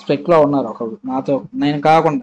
స్ట్రెక్ లో ఉన్నారు ఒకరు నాతో నేను కాకుండా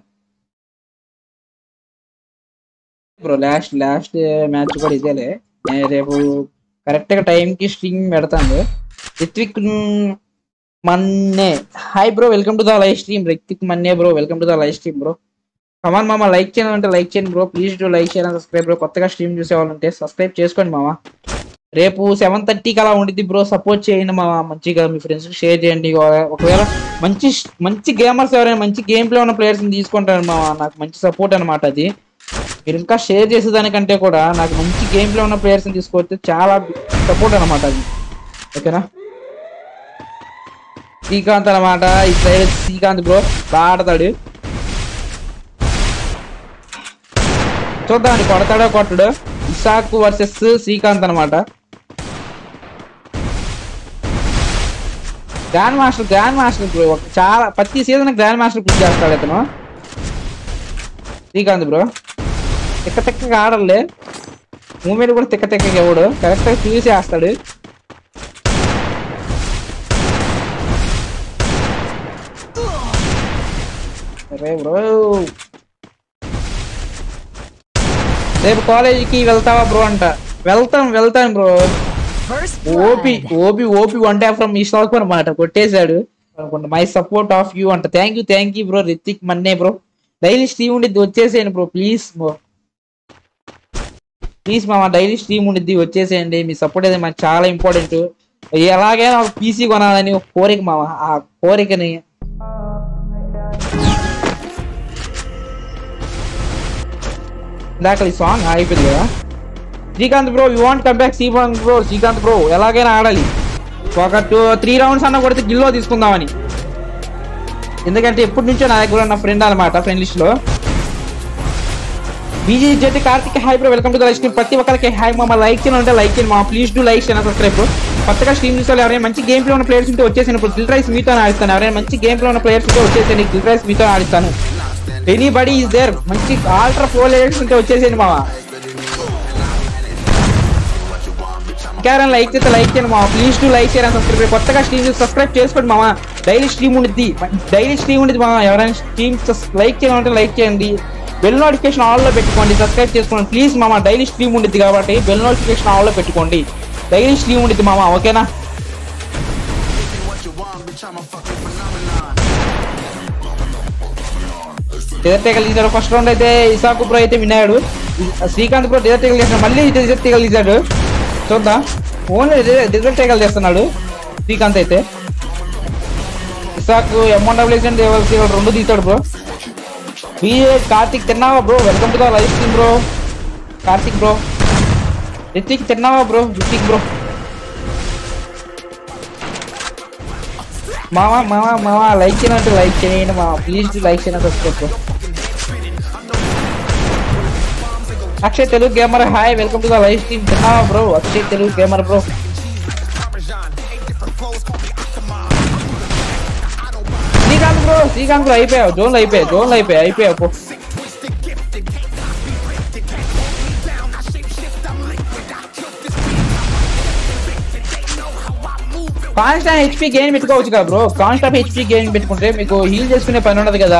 బ్రో లాస్ట్ లాస్ట్ మ్యాచ్ కూడా ఇదేలే నేను రేపు కరెక్ట్ గా టైం కి స్ట్రీమ్ పెడతాను Rithvik Manne hi bro welcome to the live stream Rithvik Manne bro welcome to the live stream bro come on మామ లైక్ చేయాలి అంటే లైక్ చేయండి బ్రో ప్లీజ్ టు లైక్ చేయాలి సబ్స్క్రైబ్ బ్రో కొత్తగా స్ట్రీమ్ చూసే వాళ్ళంటే సబ్స్క్రైబ్ చేసుకోండి మామ రేపు సెవెన్ థర్టీకి అలా ఉండిద్ది బ్రో సపోర్ట్ చేయండి మా మంచిగా మీ ఫ్రెండ్స్ షేర్ చేయండి ఒక- ఒకవేళ మంచి మంచి గేమర్స్ ఎవరైనా మంచి గేమ్ ప్లే ఉన్న ప్లేయర్స్ తీసుకుంటారు మా నాకు మంచి సపోర్ట్ అనమాట అది మీరు ఇంకా షేర్ చేసేదానికంటే కూడా నాకు మంచి గేమ్ ప్లే ఉన్న ప్లేయర్స్ తీసుకొస్తే చాలా సపోర్ట్ అనమాట అది ఓకేనా శ్రీకాంత్ అనమాట ఈ ప్లేయర్ శ్రీకాంత్ బ్రో బాగా ఆడతాడు చూద్దాం కొడతాడో కొట్టడు ఇసాక్ వర్సెస్ శ్రీకాంత్ అనమాట grand master grand master bro ఒక చాలా ప్రతి సీజన్ గ్రాండ్ మాస్టర్ పూజ చేస్తాడు ఇతను శ్రీకాంత్ బ్రో తిక్క తిక్కగా ఆడలే మూమెంట్ కూడా తిక్క తిక్కగా ఎవడు కరెక్ట్ గా చూసి వేస్తాడు అరే బ్రో రేపు కాలేజీకి వెళ్తావా బ్రో అంట వెళ్తాం వెళ్తాను bro First OP blood. OP OP one day from ఈ స్టాక్ అనమాట కొట్టేశాడు అనుకుంటా మై సపోర్ట్ ఆఫ్ యూ అంట thank you thank you bro Rithik Manne bro daily stream ఉండిద్ది వచ్చేసేయండి బ్రో ప్లీజ్ బ్రో ప్లీజ్ మామ డైలీ స్ట్రీమ్ ఉండిద్ది వచ్చేసేయండి మీ సపోర్ట్ అయితే మాకు చాలా ఇంపార్టెంట్ ఎలాగైనా ఒక పీసీ కొనాలని ఒక కోరిక మామ ఆ కోరికని ఇందాక ఈ సాంగ్ అయిపోయింది కదా Srikanth bro you want come back Srikanth bro Srikanth bro ఎలాగైనా ఆడాలి ఒక టూ త్రీ రౌండ్స్ అన్న కొడితే గిల్లో తీసుకుందామని ఎందుకంటే ఎప్పటి నుంచో నా దగ్గర ఉన్న ఫ్రెండ్ అనమాట ఫ్రెండ్ లిస్ట్ లో బీజీ జెట్టి Karthik hi bro welcome to the live ప్రతి ఒక్కరికి హాయ్ మామ లైక్ చేయండి అంటే లైక్ చేయండి మా ప్లీజ్ టు లైక్ చేయండి సబ్స్క్రైబ్ కొత్తగా స్ట్రీమ్ చూసే వాళ్ళు ఎవరైనా మంచి గేమ్ ప్లే ఉన్న ప్లేయర్స్ ఉంటే వచ్చేసాను ఇప్పుడు గిల్ రైస్ మీతో ఆడిస్తాను ఎవరైనా మంచి గేమ్ ప్లే ఉన్న ప్లేయర్స్ ఉంటే వచ్చేసాను గిల్ రైస్ మీతో ఆడిస్తాను ఎనీబడి ఈస్ దేర్ మంచి ఆల్ట్రా ఫోర్ ప్లేయర్స్ ఉంటే వచ్చేసేయండి మామ ఇంకెవరైనా లైక్ చేస్తే లైక్ చేయండి మామ ప్లీజ్ టు లైక్ చేయండి సబ్స్క్రైబ్ కొత్తగా స్ట్రీమ్ చూసి సబ్స్క్రైబ్ చేసుకోండి మామ డైలీ స్ట్రీమ్ ఉండిద్ది డైలీ స్ట్రీమ్ ఉండిద్ది మామ ఎవరైనా స్ట్రీమ్ లైక్ చేయాలంటే లైక్ చేయండి బెల్ నోటిఫికేషన్ ఆల్ లో పెట్టుకోండి సబ్స్క్రైబ్ చేసుకోండి ప్లీజ్ మామ డైలీ స్ట్రీమ్ ఉండిద్ది కాబట్టి బెల్ నోటిఫికేషన్ ఆల్ లో పెట్టుకోండి డైలీ స్ట్రీమ్ ఉండిద్ది మామ ఓకేనా డిజర్టేకల్ తీసాడు ఫస్ట్ రౌండ్ అయితే ఇసాకు ప్రో అయితే విన్నాడు శ్రీకాంత్ ప్రో డిజర్టేకల్ చేస్తున్నాడు మళ్ళీ డిజర్టేకల్ తీసాడు చూద్దాం ఓన్లీ డిజర్టేకల్ చేస్తున్నాడు శ్రీకాంత్ అయితే ఇసాకు ఎమ్వన్ డబ్ల్యూఎస్ దేవల్సి రెండు తీసాడు బ్రో బీఏ కార్తిక్ తిన్నావా bro welcome to the live stream bro Karthik bro Rithik తిన్నావా బ్రో రితిక్ బ్రో మామా మామా మామా లైక్ చేయనంటే లైక్ చేయండి మామా ప్లీజ్ లైక్ చేయను subscribe bro Akshay Telugu gamer hi welcome to the live stream తిన్నావా bro Akshay Telugu gamer bro Srikanth bro Srikanth bro అయిపోయావు జోన్లు అయిపోయావు జోన్లు అయిపోయావు అయిపోయావు పో కాన్స్టాంట్ హెచ్పి గెయిన్ పెట్టుకోవచ్చు కదా బ్రో కాన్స్టాంట్ హెచ్పి గెయిన్ పెట్టుకుంటే మీకు హీల్ చేసుకునే పని ఉండదు కదా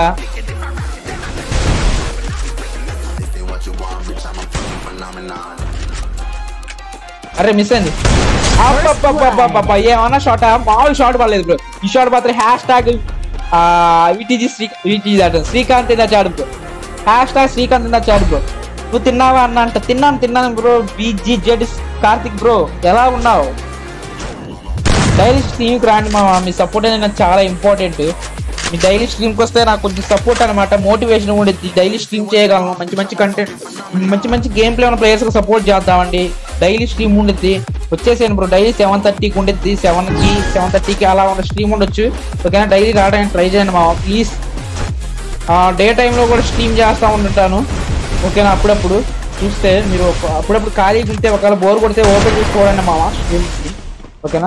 అరే మిస్ అయింది అబ్బబ్బబ్బబ్బబ్బబ్బ, ఏమన్నా షార్ట్ మామూలు షార్ట్ పడలేదు బ్రో ఈ షార్ట్ మాత్రం hashtag VTG Sri VTG అట శ్రీకాంత్ ఇందా చాడు బ్రో హ్యాష్ ట్యాగ్ శ్రీకాంత్ ఇందా చాడు బ్రో నువ్వు తిన్నావా అన్న అంట తిన్నాను తిన్నాను bro BG Z Karthik bro ఎలా ఉన్నావు డైలీ స్ట్రీమ్కి రాండి మా మీ సపోర్ట్ అనేది నాకు చాలా ఇంపార్టెంట్ మీ డైలీ స్ట్రీమ్కి వస్తే నాకు కొంచెం సపోర్ట్ అనమాట మోటివేషన్ ఉండేది డైలీ స్ట్రీమ్ చేయగలను మంచి మంచి కంటెంట్ మంచి మంచి గేమ్ ప్లే ఉన్న ప్లేయర్స్కి సపోర్ట్ చేద్దామండి డైలీ స్ట్రీమ్ ఉండిద్ది వచ్చేసాను బ్రో డైలీ సెవెన్ థర్టీకి ఉండిద్ది సెవెన్కి సెవెన్ థర్టీకి అలా ఉన్న స్ట్రీమ్ ఉండొచ్చు ఓకేనా డైలీ రావడానికి ట్రై చేయండి మా ప్లీజ్ డే టైంలో కూడా స్ట్రీమ్ చేస్తూ ఉంటాను ఓకేనా అప్పుడప్పుడు చూస్తే మీరు ఒక- అప్పుడప్పుడు ఖాళీ ఉంటే ఒకవేళ బోర్ కొడితే ఓపెన్ చేసుకోవాలండి మామ స్ట్రీమ్స్ని ఓకేనా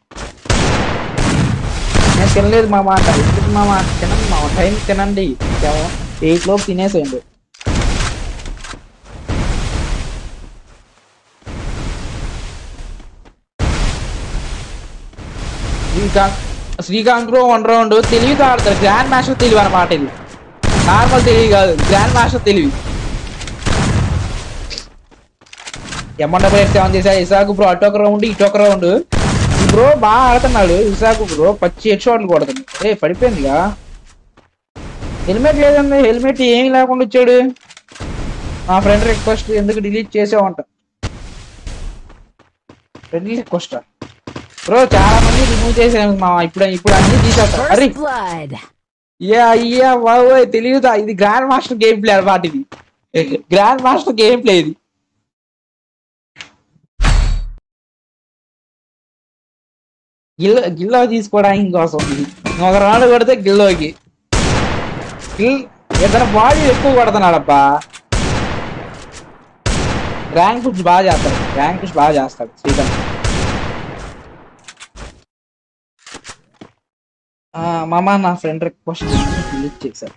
నేను తినలేదు మామ అంట ఎందుకు మామ తినండి మామ టైం తినండి ఎయిట్ లోపు తినేసేయండి Srikanth Srikanth bro one round తెలివితో ఆడతారు గ్రాండ్ మాస్టర్ తెలివి అన్నమాట ఇది నార్మల్ తెలివి కాదు గ్రాండ్ మాస్టర్ తెలివి ఎమ్మండ ప్లేయర్ సెవెన్ చేసా ఇసాకు బ్రో అటు ఒక రౌండ్ ఇటు ఒక రౌండ్ బ్రో బాగా ఆడుతున్నాడు ఇసాకు బ్రో పచ్చి హెడ్ షాట్లు కొడుతుంది ఏ పడిపోయిందిగా హెల్మెట్ లేదండి హెల్మెట్ ఏమీ లేకుండా వచ్చాడు మా ఫ్రెండ్ రిక్వెస్ట్ ఎందుకు డిలీట్ చేసావంట ఫ్రెండ్ రిక్వెస్ట్ బ్రో చాలా మంది రిమూవ్ చేసాను మా ఇప్పుడు ఇప్పుడు అన్ని తీసేస్తారు అరే First blood. యా అయ్యా బాబోయ్ తెలియదా ఇది గ్రాండ్ మాస్టర్ గేమ్ ప్లే అన్నమాట ఇది గ్రాండ్ మాస్టర్ గేమ్ ప్లే ఇది గిల్ల గిల్లో తీసుకోవడానికి కోసం ఇది ఒక రాడు కొడితే గిల్లోకి గిల్ ఇతను బాడీ ఎక్కువ కొడుతున్నాడబ్బా ర్యాంక్ పుష్ బాగా చేస్తాడు ర్యాంక్ పుష్ బాగా చేస్తాడు శ్రీకాంత్ ఆ, మామ నా ఫ్రెండ్ రిక్వెస్ట్ డిలీట్ చేశారు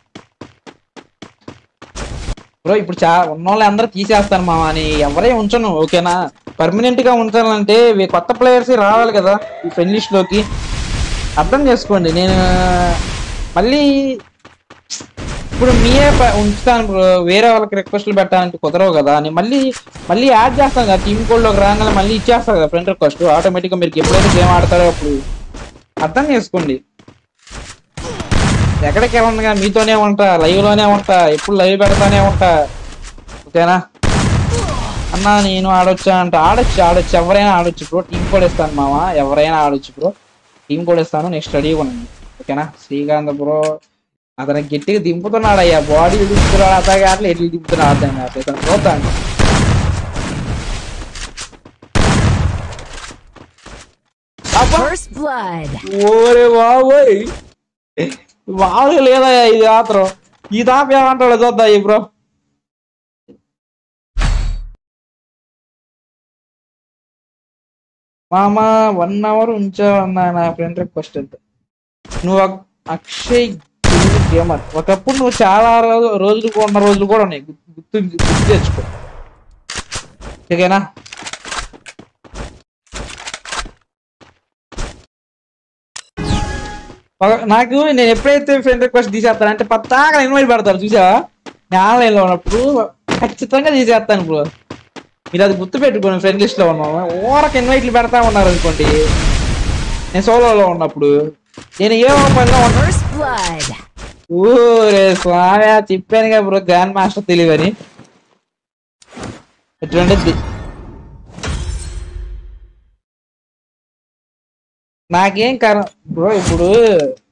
బ్రో ఇప్పుడు చా ఉన్న వాళ్ళు అందరూ తీసేస్తాను మామ అని ఎవరే ఉంచను ఓకేనా పర్మనెంట్ గా ఉంచాలంటే వీ- కొత్త ప్లేయర్స్ రావాలి కదా ఈ ఫ్రెండ్ లిస్ట్ లోకి అర్థం చేసుకోండి నేను మళ్ళీ ఇప్పుడు మీరే ప- ఉంచుతాను బ్రో వేరే వాళ్ళకి రిక్వెస్ట్లు పెట్టాలంటే కుదరవు కదా అని మళ్ళీ మళ్ళీ యాడ్ చేస్తాను కదా టీమ్ కోడ్లోకి రాగానే మళ్ళీ ఇచ్చేస్తారు కదా ఫ్రెండ్ రిక్వెస్ట్ ఆటోమేటిక్గా మీరు ఎప్పుడైతే గేమ్ ఆడతారో అప్పుడు అర్థం చేసుకోండి ఎక్కడికి వెళ్ళను మీతోనే ఉంటా లైవ్ లోనే ఉంటా ఎప్పుడు లైవ్ పెడతానే ఉంటా ఓకేనా అన్నా నేను ఆడొచ్చా అంటే ఆడొచ్చు ఆడొచ్చు ఎవరైనా ఆడొచ్చు బ్రో టీం కూడా ఇస్తాను మామ ఎవరైనా ఆడొచ్చు బ్రో టీం కూడా ఇస్తాను నెక్స్ట్ రెడీ కొనండి ఓకేనా శ్రీకాంత్ బ్రో అతను గట్టిగా దింపుతున్నాడు అయ్యా బాడీ దింపుతున్నాడు అతగా అట్లా ఎట్లు దింపుతున్నాడు అర్థం కాదు ఇతను పోతాను అబ్బా First blood. ఓరే బాబోయ్ మామూలుగా లేదా ఇది మాత్రం ఈ తాప ఏమంటాడు చూద్దా ఈ బ్రో మామ వన్ అవర్ ఉంచావన్నా నా ఫ్రెండ్ రిక్వెస్ట్ అంతే నువ్వు అక్- అక్షయ్ గేమర్ ఒకప్పుడు నువ్వు చాలా రోజు రోజులు కూడా ఉన్న రోజులు కూడా ఉన్నాయి గుర్తు గుర్తు గుర్తు తెచ్చుకో ఓకేనా ఒక- నాకు నేను ఎప్పుడైతే ఫ్రెండ్ రిక్వెస్ట్ తీసేస్తాను అంటే పత్తాగా ఇన్వైట్ పెడతారు చూసా నేను ఆన్లైన్ లో ఉన్నప్పుడు ఖచ్చితంగా తీసేస్తాను బ్రో మీరు అది గుర్తు పెట్టుకోండి ఫ్రెండ్ లిస్ట్ లో ఉన్నాము ఓరకు ఇన్వైట్లు పెడతా ఉన్నారు అనుకోండి నేను సోలోలో ఉన్నప్పుడు నేను ఏ పనిలో ఉన్నా First blood. ఊరే స్వామి చెప్పాను కదా బ్రో గ్రాండ్ మాస్టర్ తెలియని ఎటువంటి నాకేం కారణం బ్రో ఇప్పుడు